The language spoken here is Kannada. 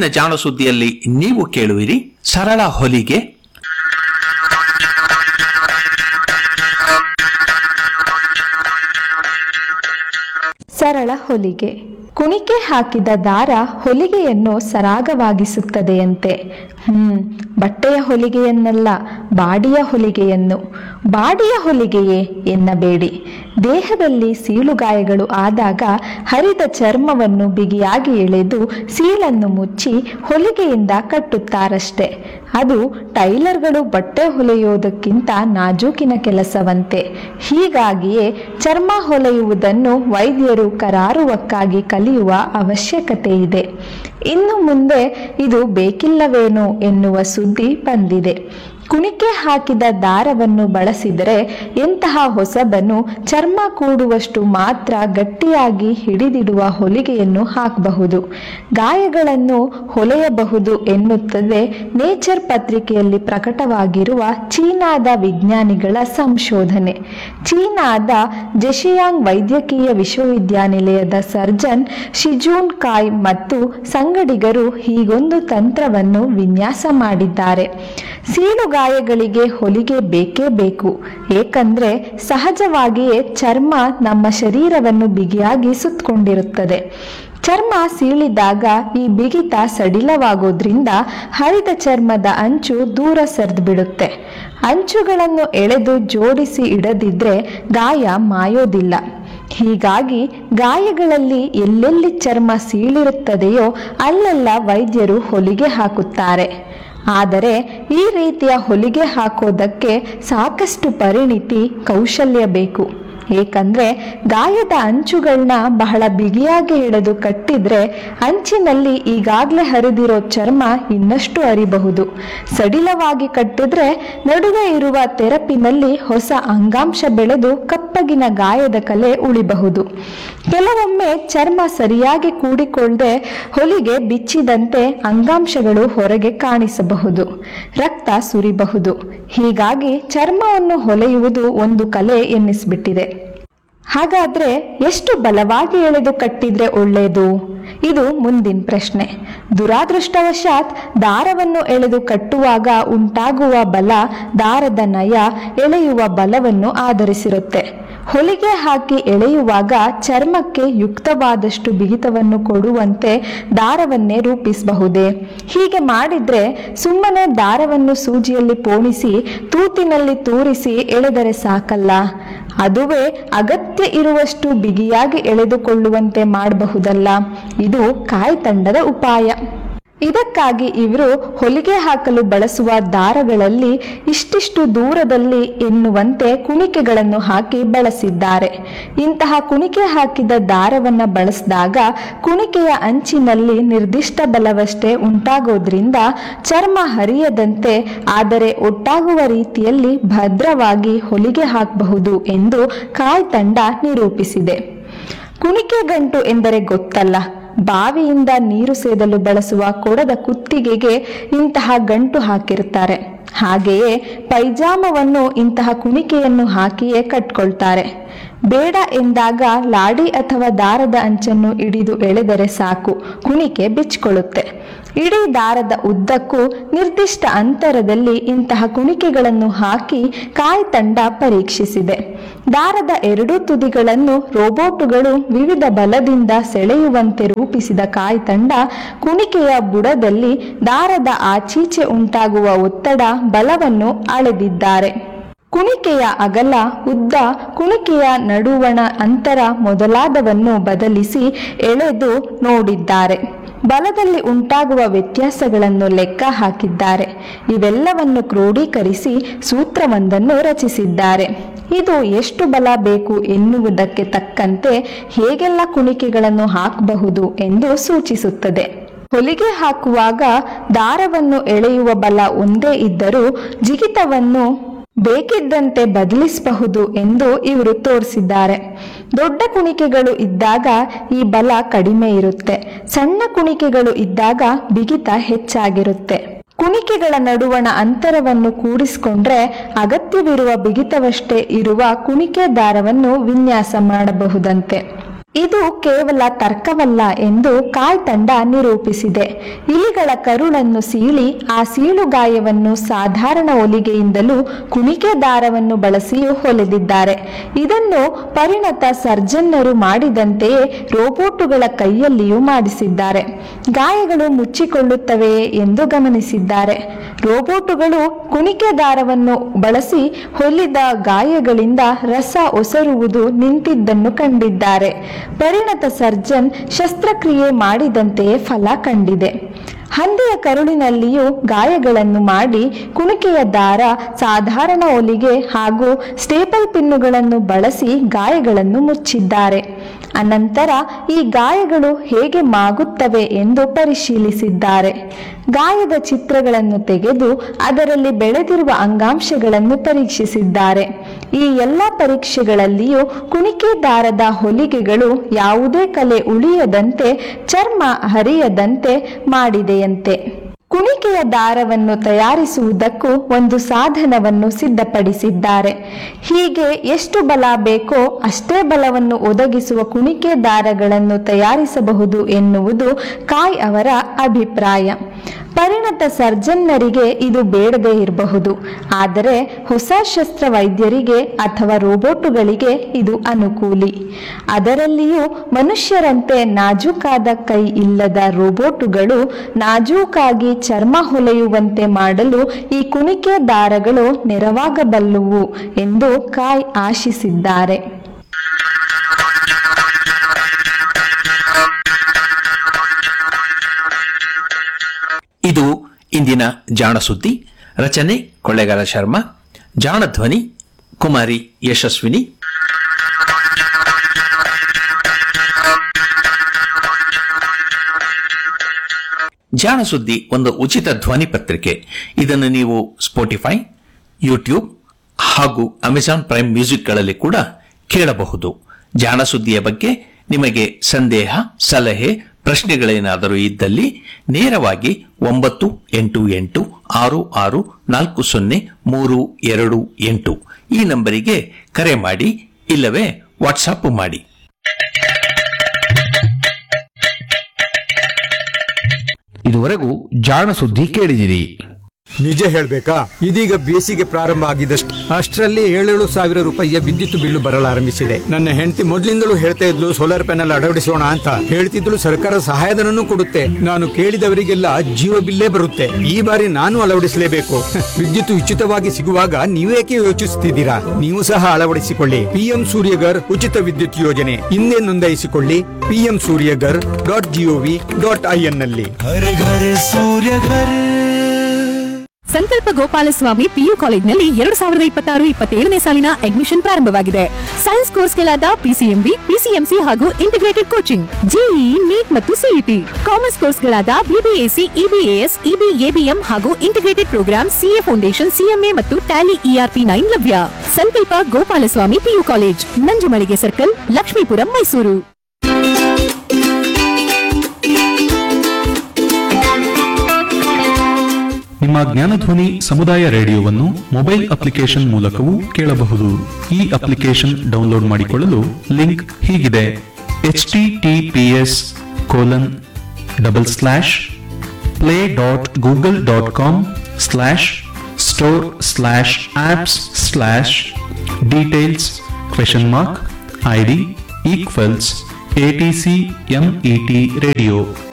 ಮುಂದಿನ ಜಾಣ ಸುದ್ದಿಯಲ್ಲಿ ನೀವು ಕೇಳುವಿರಿ ಸರಳ ಹೊಲಿಗೆ ಸರಳ ಹೊಲಿಗೆ ಕುಣಿಕೆ ಹಾಕಿದ ದಾರ ಹೊಲಿಗೆಯನ್ನು ಸರಾಗವಾಗಿಸುತ್ತದೆಯಂತೆ ಹ್ಮ್ ಬಟ್ಟೆಯ ಹೊಲಿಗೆಯನ್ನಲ್ಲ ಬಾಡಿಯ ಹೊಲಿಗೆಯನ್ನು ಬಾಡಿಯ ಹೊಲಿಗೆಯೇ ಎನ್ನಬೇಡಿ ದೇಹದಲ್ಲಿ ಸೀಳುಗಾಯಗಳು ಆದಾಗ ಹರಿದ ಚರ್ಮವನ್ನು ಬಿಗಿಯಾಗಿ ಎಳೆದು ಸೀಳನ್ನು ಮುಚ್ಚಿ ಹೊಲಿಗೆಯಿಂದ ಕಟ್ಟುತ್ತಾರಷ್ಟೆ ಅದು ಟೈಲರ್ಗಳು ಬಟ್ಟೆ ಹೊಲೆಯುವುದಕ್ಕಿಂತ ನಾಜೂಕಿನ ಕೆಲಸವಂತೆ ಹೀಗಾಗಿಯೇ ಚರ್ಮ ಹೊಲೆಯುವುದನ್ನು ವೈದ್ಯರು ಕರಾರುವಕ್ಕಾಗಿ ಕಲಿಯುವ ಅವಶ್ಯಕತೆ ಇದೆ ಇನ್ನು ಮುಂದೆ ಇದು ಬೇಕಿಲ್ಲವೇನೋ ಎನ್ನುವ ಸುದ್ದಿ ಬಂದಿದೆ ಕುಣಿಕೆ ಹಾಕಿದ ದಾರವನ್ನು ಬಳಸಿದರೆ ಎಂತಹ ಹೊಸಬನು ಚರ್ಮ ಕೂಡುವಷ್ಟು ಮಾತ್ರ ಗಟ್ಟಿಯಾಗಿ ಹಿಡಿದಿಡುವ ಹೊಲಿಗೆಯನ್ನು ಹಾಕಬಹುದು ಗಾಯಗಳನ್ನು ಹೊಲೆಯಬಹುದು ಎನ್ನುತ್ತದೆ ನೇಚರ್ ಪತ್ರಿಕೆಯಲ್ಲಿ ಪ್ರಕಟವಾಗಿರುವ ಚೀನಾದ ವಿಜ್ಞಾನಿಗಳ ಸಂಶೋಧನೆ ಚೀನಾದ ಜೆಶಿಯಾಂಗ್ ವೈದ್ಯಕೀಯ ವಿಶ್ವವಿದ್ಯಾನಿಲಯದ ಸರ್ಜನ್ ಶಿಜೂನ್ ಕಾಯ್ ಮತ್ತು ಸಂಗಡಿಗರು ಹೀಗೊಂದು ತಂತ್ರವನ್ನು ವಿನ್ಯಾಸ ಮಾಡಿದ್ದಾರೆ ಸೀಳುಗಾಯಗಳಿಗೆ ಹೊಲಿಗೆ ಬೇಕೇ ಬೇಕು ಏಕೆಂದ್ರೆ ಸಹಜವಾಗಿಯೇ ಚರ್ಮ ನಮ್ಮ ಶರೀರವನ್ನು ಬಿಗಿಯಾಗಿ ಸುತ್ತಕೊಂಡಿರುತ್ತದೆ ಚರ್ಮ ಸೀಳಿದಾಗ ಈ ಬಿಗಿತ ಸಡಿಲವಾಗೋದ್ರಿಂದ ಹರಿದ ಚರ್ಮದ ಅಂಚು ದೂರ ಸರಿದು ಬಿಡುತ್ತೆ ಅಂಚುಗಳನ್ನು ಎಳೆದು ಜೋಡಿಸಿ ಇಡದಿದ್ರೆ ಗಾಯ ಮಾಯೋದಿಲ್ಲ ಹೀಗಾಗಿ ಗಾಯಗಳಲ್ಲಿ ಎಲ್ಲೆಲ್ಲಿ ಚರ್ಮ ಸೀಳಿರುತ್ತದೆಯೋ ಅಲ್ಲೆಲ್ಲ ವೈದ್ಯರು ಹೊಲಿಗೆ ಹಾಕುತ್ತಾರೆ ಆದರೆ ಈ ರೀತಿಯ ಹೊಲಿಗೆ ಹಾಕೋದಕ್ಕೆ ಸಾಕಷ್ಟು ಪರಿಣಿತಿ ಕೌಶಲ್ಯ ಬೇಕು ಏಕೆಂದ್ರೆ ಗಾಯದ ಅಂಚುಗಳನ್ನ ಬಹಳ ಬಿಗಿಯಾಗಿ ಎಳೆದು ಕಟ್ಟಿದ್ರೆ ಅಂಚಿನಲ್ಲಿ ಈಗಾಗಲೇ ಹರಿದಿರೋ ಚರ್ಮ ಇನ್ನಷ್ಟು ಅರಿಬಹುದು ಸಡಿಲವಾಗಿ ಕಟ್ಟಿದ್ರೆ ನಡುವೆ ಇರುವ ತೆರಪಿನಲ್ಲಿ ಹೊಸ ಅಂಗಾಂಶ ಬೆಳೆದು ಕಪ್ಪಗಿನ ಗಾಯದ ಕಲೆ ಉಳಿಬಹುದು ಕೆಲವೊಮ್ಮೆ ಚರ್ಮ ಸರಿಯಾಗಿ ಕೂಡಿಕೊಳ್ಳದೆ ಹೊಲಿಗೆ ಬಿಚ್ಚಿದಂತೆ ಅಂಗಾಂಶಗಳು ಹೊರಗೆ ಕಾಣಿಸಬಹುದು ರಕ್ತ ಸುರಿಬಹುದು ಹೀಗಾಗಿ ಚರ್ಮವನ್ನು ಹೊಲೆಯುವುದು ಒಂದು ಕಲೆ ಎನ್ನಿಸ್ಬಿಟ್ಟಿದೆ ಹಾಗಾದ್ರೆ ಎಷ್ಟು ಬಲವಾಗಿ ಎಳೆದು ಕಟ್ಟಿದ್ರೆ ಒಳ್ಳೆಯದು ಇದು ಮುಂದಿನ ಪ್ರಶ್ನೆ ದುರಾದೃಷ್ಟವಶಾತ್ ದಾರವನ್ನು ಎಳೆದು ಕಟ್ಟುವಾಗ ಉಂಟಾಗುವ ಬಲ ದಾರದ ನಯ ಎಳೆಯುವ ಬಲವನ್ನು ಆಧರಿಸಿರುತ್ತೆ ಹೊಲಿಗೆ ಹಾಕಿ ಎಳೆಯುವಾಗ ಚರ್ಮಕ್ಕೆ ಯುಕ್ತವಾದಷ್ಟು ಬಿಗಿತವನ್ನು ಕೊಡುವಂತೆ ದಾರವನ್ನೇ ರೂಪಿಸಬಹುದೇ ಹೀಗೆ ಮಾಡಿದ್ರೆ ಸುಮ್ಮನೆ ದಾರವನ್ನು ಸೂಜಿಯಲ್ಲಿ ಪೋಣಿಸಿ ತೂತಿನಲ್ಲಿ ತೂರಿಸಿ ಎಳೆದರೆ ಸಾಕಲ್ಲ ಅದುವೇ ಅಗತ್ಯ ಇರುವಷ್ಟು ಬಿಗಿಯಾಗಿ ಎಳೆದುಕೊಳ್ಳುವಂತೆ ಮಾಡಬಹುದಲ್ಲ ಇದು ಕಾಯ್ತಂಡದ ಉಪಾಯ ಇದಕ್ಕಾಗಿ ಇವರು ಹೊಲಿಗೆ ಹಾಕಲು ಬಳಸುವ ದಾರಗಳಲ್ಲಿ ಇಷ್ಟಿಷ್ಟು ದೂರದಲ್ಲಿ ಎನ್ನುವಂತೆ ಕುಣಿಕೆಗಳನ್ನು ಹಾಕಿ ಬಳಸಿದ್ದಾರೆ ಇಂತಹ ಕುಣಿಕೆ ಹಾಕಿದ ದಾರವನ್ನ ಬಳಸಿದಾಗ ಕುಣಿಕೆಯ ಅಂಚಿನಲ್ಲಿ ನಿರ್ದಿಷ್ಟ ಬಲವಷ್ಟೇ ಉಂಟಾಗೋದ್ರಿಂದ ಚರ್ಮ ಹರಿಯದಂತೆ ಆದರೆ ಒಟ್ಟಾಗುವ ರೀತಿಯಲ್ಲಿ ಭದ್ರವಾಗಿ ಹೊಲಿಗೆ ಹಾಕಬಹುದು ಎಂದು ಕಾಯ್ ತಂಡ ನಿರೂಪಿಸಿದೆ ಕುಣಿಕೆ ಗಂಟು ಎಂದರೆ ಗೊತ್ತಲ್ಲ ಬಾವಿಯಿಂದ ನೀರು ಸೇದಲು ಬಳಸುವ ಕೊಡದ ಕುತ್ತಿಗೆಗೆ ಇಂತಹ ಗಂಟು ಹಾಕಿರ್ತಾರೆ ಹಾಗೆಯೇ ಪೈಜಾಮವನ್ನು ಇಂತಹ ಕುಣಿಕೆಯನ್ನು ಹಾಕಿಯೇ ಕಟ್ಕೊಳ್ತಾರೆ ಬೇಡ ಎಂದಾಗ ಲಾಡಿ ಅಥವಾ ದಾರದ ಅಂಚನ್ನು ಹಿಡಿದು ಎಳೆದರೆ ಸಾಕು ಕುಣಿಕೆ ಬಿಚ್ಕೊಳ್ಳುತ್ತೆ ಇಡೀ ದಾರದ ಉದ್ದಕ್ಕೂ ನಿರ್ದಿಷ್ಟ ಅಂತರದಲ್ಲಿ ಇಂತಹ ಕುಣಿಕೆಗಳನ್ನು ಹಾಕಿ ಕಾಯ್ ತಂಡ ಪರೀಕ್ಷಿಸಿದೆ ದಾರದ ಎರಡೂ ತುದಿಗಳನ್ನು ರೋಬೋಟುಗಳು ವಿವಿಧ ಬಲದಿಂದ ಸೆಳೆಯುವಂತೆ ರೂಪಿಸಿದ ಕಾಯ್ ತಂಡ ಕುಣಿಕೆಯ ಬುಡದಲ್ಲಿ ದಾರದ ಆಚೀಚೆ ಉಂಟಾಗುವ ಒತ್ತಡ ಬಲವನ್ನು ಅಳೆದಿದ್ದಾರೆ ಕುಣಿಕೆಯ ಅಗಲ ಉದ್ದ ಕುಣಿಕೆಯ ನಡುವಣ ಅಂತರ ಮೊದಲಾದವನ್ನು ಬದಲಿಸಿ ಎಳೆದು ನೋಡಿದ್ದಾರೆ ಬಲದಲ್ಲಿ ಉಂಟಾಗುವ ವ್ಯತ್ಯಾಸಗಳನ್ನು ಲೆಕ್ಕ ಹಾಕಿದ್ದಾರೆ ಇವೆಲ್ಲವನ್ನು ಕ್ರೋಢೀಕರಿಸಿ ಸೂತ್ರವೊಂದನ್ನು ರಚಿಸಿದ್ದಾರೆ ಇದು ಎಷ್ಟು ಬಲ ಬೇಕು ಎನ್ನುವುದಕ್ಕೆ ತಕ್ಕಂತೆ ಹೇಗೆಲ್ಲ ಕುಣಿಕೆಗಳನ್ನು ಹಾಕಬಹುದು ಎಂದು ಸೂಚಿಸುತ್ತದೆ ಹೊಲಿಗೆ ಹಾಕುವಾಗ ದಾರವನ್ನು ಎಳೆಯುವ ಬಲ ಒಂದೇ ಇದ್ದರೂ ಜಿಗಿತವನ್ನು ಬೇಕಿದ್ದಂತೆ ಬದಲಿಸಬಹುದು ಎಂದು ಇವರು ತೋರಿಸಿದ್ದಾರೆ ದೊಡ್ಡ ಕುಣಿಕೆಗಳು ಇದ್ದಾಗ ಈ ಬಲ ಕಡಿಮೆ ಇರುತ್ತೆ ಸಣ್ಣ ಕುಣಿಕೆಗಳು ಇದ್ದಾಗ ಬಿಗಿತ ಹೆಚ್ಚಾಗಿರುತ್ತೆ ಕುಣಿಕೆಗಳ ನಡುವಣ ಅಂತರವನ್ನು ಕೂಡಿಸಿಕೊಂಡ್ರೆ ಅಗತ್ಯವಿರುವ ಬಿಗಿತವಷ್ಟೇ ಇರುವ ಕುಣಿಕೆ ದಾರವನ್ನು ವಿನ್ಯಾಸ ಮಾಡಬಹುದಂತೆ ಇದು ಕೇವಲ ತರ್ಕವಲ್ಲ ಎಂದು ಕಾಯ್ ತಂಡ ನಿರೂಪಿಸಿದೆ ಇಲಿಗಳ ಕರುಳನ್ನು ಸೀಳಿ ಆ ಸೀಳುಗಾಯವನ್ನು ಸಾಧಾರಣ ಹೊಲಿಗೆಯಿಂದಲೂ ಕುಣಿಕೆ ದಾರವನ್ನು ಬಳಸಿಯೂ ಹೊಲೆದಿದ್ದಾರೆ ಇದನ್ನು ಪರಿಣತ ಸರ್ಜನ್ನರು ಮಾಡಿದಂತೆಯೇ ರೋಬೋಟುಗಳ ಕೈಯಲ್ಲಿಯೂ ಮಾಡಿಸಿದ್ದಾರೆ ಗಾಯಗಳು ಮುಚ್ಚಿಕೊಳ್ಳುತ್ತವೆಯೇ ಎಂದು ಗಮನಿಸಿದ್ದಾರೆ ರೋಬೋಟುಗಳು ಕುಣಿಕೆ ದಾರವನ್ನು ಬಳಸಿ ಹೊಲಿದ ಗಾಯಗಳಿಂದ ರಸ ಒಸರುವುದು ನಿಂತಿದ್ದನ್ನು ಕಂಡಿದ್ದಾರೆ ಪರಿಣತ ಸರ್ಜನ್ ಶಸ್ತ್ರಕ್ರಿಯೆ ಮಾಡಿದಂತೆಯೇ ಫಲ ಕಂಡಿದೆ ಹಂದಿಯ ಕರುಳಿನಲ್ಲಿಯೂ ಗಾಯಗಳನ್ನು ಮಾಡಿ ಕುಣಿಕೆಯ ದಾರ ಸಾಧಾರಣ ಹೊಲಿಗೆ ಹಾಗೂ ಸ್ಟೇಪಲ್ ಪಿನ್ನುಗಳನ್ನು ಬಳಸಿ ಗಾಯಗಳನ್ನು ಮುಚ್ಚಿದ್ದಾರೆ ಅನಂತರ ಈ ಗಾಯಗಳು ಹೇಗೆ ಮಾಗುತ್ತವೆ ಎಂದು ಪರಿಶೀಲಿಸಿದ್ದಾರೆ ಗಾಯದ ಚಿತ್ರಗಳನ್ನು ತೆಗೆದು ಅದರಲ್ಲಿ ಬೆಳೆದಿರುವ ಅಂಗಾಂಶಗಳನ್ನು ಪರೀಕ್ಷಿಸಿದ್ದಾರೆ ಈ ಎಲ್ಲ ಪರೀಕ್ಷೆಗಳಲ್ಲಿಯೂ ಕುಣಿಕೆ ದಾರದ ಹೊಲಿಗೆಗಳು ಯಾವುದೇ ಕಲೆ ಉಳಿಯದಂತೆ ಚರ್ಮ ಹರಿಯದಂತೆ ಮಾಡಿದೆಯಂತೆ ಕುಣಿಕೆಯ ದಾರವನ್ನು ತಯಾರಿಸುವುದಕ್ಕೂ ಒಂದು ಸಾಧನವನ್ನು ಸಿದ್ಧಪಡಿಸಿದ್ದಾರೆ ಹೀಗೆ ಎಷ್ಟು ಬಲ ಬೇಕೋ ಅಷ್ಟೇ ಬಲವನ್ನು ಒದಗಿಸುವ ಕುಣಿಕೆ ದಾರಗಳನ್ನು ತಯಾರಿಸಬಹುದು ಎನ್ನುವುದು ಕಾಯ್ ಅವರ ಅಭಿಪ್ರಾಯ ಪರಿಣತ ಸರ್ಜನ್ನರಿಗೆ ಇದು ಬೇಡದೇ ಇರಬಹುದು ಆದರೆ ಹೊಸ ಶಸ್ತ್ರ ವೈದ್ಯರಿಗೆ ಅಥವಾ ರೋಬೋಟುಗಳಿಗೆ ಇದು ಅನುಕೂಲಿ ಅದರಲ್ಲಿಯೂ ಮನುಷ್ಯರಂತೆ ನಾಜೂಕಾದ ಕೈ ಇಲ್ಲದ ರೋಬೋಟುಗಳು ನಾಜೂಕಾಗಿ ಚರ್ಮ ಹೊಲೆಯುವಂತೆ ಮಾಡಲು ಈ ಕುಣಿಕೆ ದಾರಗಳು ನೆರವಾಗಬಲ್ಲುವು ಎಂದು ಕಾಯ್ ಆಶಿಸಿದ್ದಾರೆ ಇದು ಇಂದಿನ ಜಾಣ ಸುದ್ದಿ ರಚನೆ ಕೊಳ್ಳೆಗಾಲ ಶರ್ಮಾ ಜಾಣ ಧ್ವನಿ ಕುಮಾರಿ ಯಶಸ್ವಿನಿ ಜಾಣ ಸುದ್ದಿ ಒಂದು ಉಚಿತ ಧ್ವನಿ ಪತ್ರಿಕೆ ಇದನ್ನು ನೀವು ಸ್ಪೋಟಿಫೈ ಯೂಟ್ಯೂಬ್ ಹಾಗೂ ಅಮೆಜಾನ್ ಪ್ರೈಮ್ ಮ್ಯೂಸಿಕ್ಗಳಲ್ಲಿ ಕೂಡ ಕೇಳಬಹುದು ಜಾಣ ಸುದ್ದಿಯ ಬಗ್ಗೆ ನಿಮಗೆ ಸಂದೇಹ ಸಲಹೆ ಪ್ರಶ್ನೆಗಳೇನಾದರೂ ಇದ್ದಲ್ಲಿ ನೇರವಾಗಿ ಒಂಬತ್ತು ಎಂಟು ಎಂಟು ಆರು ಆರು ನಾಲ್ಕು ಸೊನ್ನೆ ಮೂರು ಎರಡು ಎಂಟು ಈ ನಂಬರಿಗೆ ಕರೆ ಮಾಡಿ ಇಲ್ಲವೇ ವಾಟ್ಸಾಪ್ ಮಾಡಿ ಇದುವರೆಗೂ ಜಾಣ ಸುದ್ದಿ ಕೇಳಿದಿರಿ ನಿಜ ಹೇಳ್ಬೇಕಾ ಇದೀಗ ಬೇಸಿಗೆ ಪ್ರಾರಂಭ ಆಗಿದಷ್ಟು ಅಷ್ಟರಲ್ಲಿ ಏಳೇಳು ಸಾವಿರ ರೂಪಾಯಿಯ ವಿದ್ಯುತ್ ಬಿಲ್ಲು ಬರಲಾರಂಭಿಸಿದೆ ನನ್ನ ಹೆಂಡತಿ ಮೊದಲಿಂದಲೂ ಹೇಳ್ತಾ ಇದ್ಲು ಸೋಲಾರ್ ಪ್ಯಾನೆಲ್ ಅಳವಡಿಸೋಣ ಅಂತ ಹೇಳ್ತಿದ್ಲು ಸರ್ಕಾರ ಸಹಾಯಧನನೂ ಕೊಡುತ್ತೆ ನಾನು ಕೇಳಿದವರಿಗೆಲ್ಲ ಜೀವ ಬಿಲ್ಲೇ ಬರುತ್ತೆ ಈ ಬಾರಿ ನಾನು ಅಳವಡಿಸಲೇಬೇಕು ವಿದ್ಯುತ್ ಉಚಿತವಾಗಿ ಸಿಗುವಾಗ ನೀವೇಕೆ ಯೋಚಿಸುತ್ತಿದ್ದೀರಾ ನೀವು ಸಹ ಅಳವಡಿಸಿಕೊಳ್ಳಿ ಪಿಎಂ ಸೂರ್ಯಗರ್ ಉಚಿತ ವಿದ್ಯುತ್ ಯೋಜನೆ ಹಿಂದೆ ನೋಂದಾಯಿಸಿಕೊಳ್ಳಿ PM Suryaghar dot GOV dot IN ನಲ್ಲಿ हर घर सूर्य घर ಸಂಕಲ್ಪ ಗೋಪಾಲಸ್ವಾಮಿ ಪಿಯು ಕಾಲೇಜ್ನಲ್ಲಿ ಎರಡು ಸಾವಿರದ ಇಪ್ಪತ್ತಾರು ಇಪ್ಪತ್ತೇಳನೇ ಸಾಲಿನ ಅಡ್ಮಿಷನ್ ಪ್ರಾರಂಭವಾಗಿದೆ ಸೈನ್ಸ್ ಕೋರ್ಸ್ಗಳಾದ ಪಿಸಿಎಂಬಿ ಪಿಸಿಎಂಸಿ ಹಾಗೂ ಇಂಟಿಗ್ರೇಟೆಡ್ ಕೋಚಿಂಗ್ ಜೆಇಇ ನೀಟ್ ಮತ್ತು ಸಿಇಟಿ ಕಾಮರ್ಸ್ ಕೋರ್ಸ್ಗಳಾದ ಬಿಬಿಎಸಿ ಇಬಿಎಎಸ್ ಇಬಿಎಬಿಎಂ ಹಾಗೂ integrated program CA foundation CMA ಮತ್ತು ಟ್ಯಾಲಿ ಇಆರ್ಪಿ ನೈನ್ ಲಭ್ಯ Sankalpa Gopalaswamy PU college Nanjumalige circle Lakshmipuram Mysuru ನಿಮ್ಮ ಜ್ಞಾನಧ್ವನಿ ಸಮುದಾಯ ರೇಡಿಯೋವನ್ನು ಮೊಬೈಲ್ ಅಪ್ಲಿಕೇಶನ್ ಮೂಲಕವೂ ಕೇಳಬಹುದು ಈ ಅಪ್ಲಿಕೇಶನ್ ಡೌನ್ಲೋಡ್ ಮಾಡಿಕೊಳ್ಳಲು ಲಿಂಕ್ ಹೀಗಿದೆ H T T P S colon double slash play dot Google dot com slash store slash apps slash details question mark I D equals A T C ME T radio